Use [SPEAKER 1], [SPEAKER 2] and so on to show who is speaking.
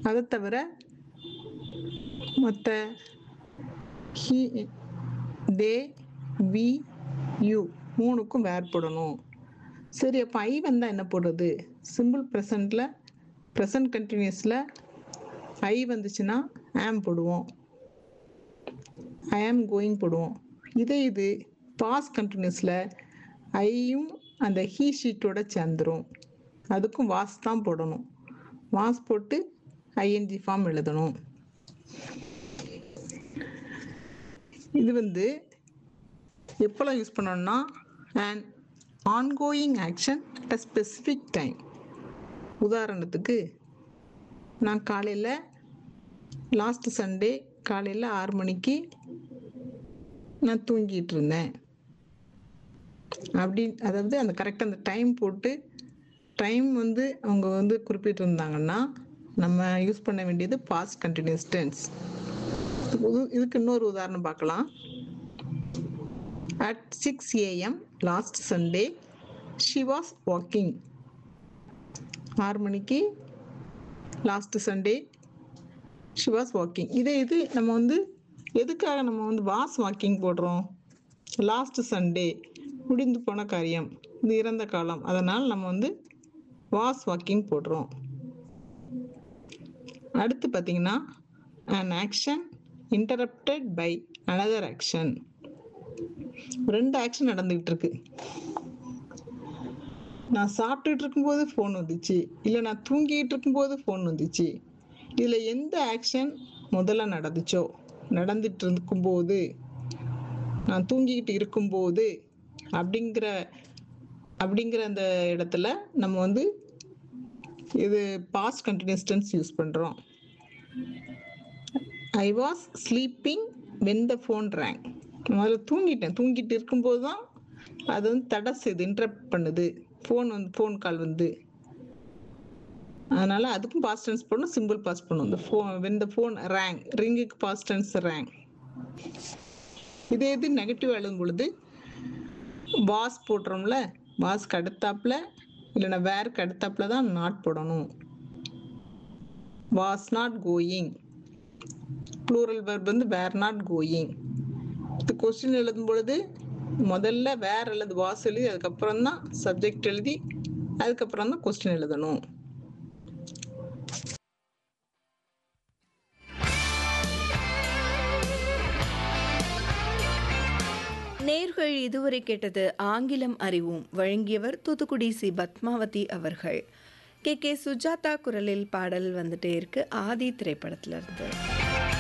[SPEAKER 1] அதை தவிர மற்ற ஹி தே வி யூ மூணுக்கும் வேர் போடணும் சரி அப்போ ஐ வந்தால் என்ன போடுறது சிம்பிள் ப்ரெசண்ட்டில் ப்ரெசன்ட் கண்டினியூஸில் ஐ வந்துச்சுன்னா ஆம் போடுவோம் ஐ ஆம் கோயிங் போடுவோம் இதே இது பாஸ் கண்டினியூஸில் ஐயும் அந்த ஹீ ஷீட்டோட சேர்ந்துரும் அதுக்கும் வாஸ் தான் போடணும் வாஸ் போட்டு ஐஎன்ஜி ஃபார்ம் எழுதணும் இது வந்து எப்போல்லாம் யூஸ் பண்ணணும்னா and ongoing action at a specific time உதாரணத்துக்கு நான் காலையில் லாஸ்ட் சண்டே காலையில் ஆறு மணிக்கு நான் தூங்கிட்டு இருந்தேன் அப்படி அதாவது அந்த கரெக்டாக அந்த டைம் போட்டு டைம் வந்து அவங்க வந்து குறிப்பிட்டிருந்தாங்கன்னா நம்ம யூஸ் பண்ண வேண்டியது பாஸ்ட் கண்டினியூஸ் டென்ஸ் இதுக்கு இன்னொரு உதாரணம் பார்க்கலாம் at six AM last Sunday she was walking ஆறு மணிக்கு last Sunday she was walking இதே இது நம்ம வந்து எதுக்காக நம்ம வந்து வாஸ் வாக்கிங் போடுறோம் லாஸ்ட் சண்டே முடிந்து போன காரியம் இது இறந்த காலம் அதனால் நம்ம வந்து வாஸ் வாக்கிங் போடுறோம் அடுத்து பார்த்தீங்கன்னா an action interrupted by another action ரெண்டு ஆக்ஷன் நடந்துகிட்டு இருக்கு நான் சாப்பிட்டுட்டு இருக்கும்போது ஃபோன் வந்துச்சு இல்லை நான் தூங்கிட்டு இருக்கும்போது ஃபோன் வந்துச்சு இதில் எந்த ஆக்ஷன் முதல்ல நடந்துச்சோ நடந்துட்டு இருக்கும்போது நான் தூங்கிக்கிட்டு இருக்கும்போது அப்படிங்கிற அப்படிங்கிற அந்த இடத்துல நம்ம வந்து இது பாஸ்ட் கண்டினியூஸ் டென்ஸ் யூஸ் பண்ணுறோம் I was sleeping when the phone rang முதல்ல தூங்கிட்டேன் தூங்கிட்டு இருக்கும்போது தான் அது வந்து தடை செய்யுது இன்டரப்ட் பண்ணுது ஃபோன் வந்து ஃபோன் கால் வந்து அதனால அதுக்கும் பாஸ்ட் டென்ஸ் பண்ணணும் சிம்பிள் பாஸ் பண்ணணும் இந்த phone when the phone rang ரிங்குக்கு பாஸ்ட் டென்ஸ் ரேங் இதே இது நெகட்டிவ் எழுதும் பொழுது பாஸ் போடுறோம்ல பாஸ்க்கு அடுத்தாப்புல இல்லைன்னா வேர்க்கு அடுத்தாப்புல தான் நாட் போடணும் was not going plural verb வந்து வேர் நாட் கோயிங் இது கொஸ்டின் எழுதும் பொழுது முதல்ல வேர் அல்லது வாஸ் எழுதி அதுக்கப்புறம் தான் சப்ஜெக்ட் எழுதி அதுக்கப்புறம் தான் கொஸ்டின் எழுதணும்
[SPEAKER 2] நேர்கள் இதுவரை கேட்டது ஆங்கிலம் அறிவும் வழங்கியவர் தூத்துக்குடி சி பத்மாவதி அவர்கள் கே கே சுஜாதா குரலில் பாடல் வந்துட்டே இருக்கு ஆதி திரைப்படத்துல இருந்து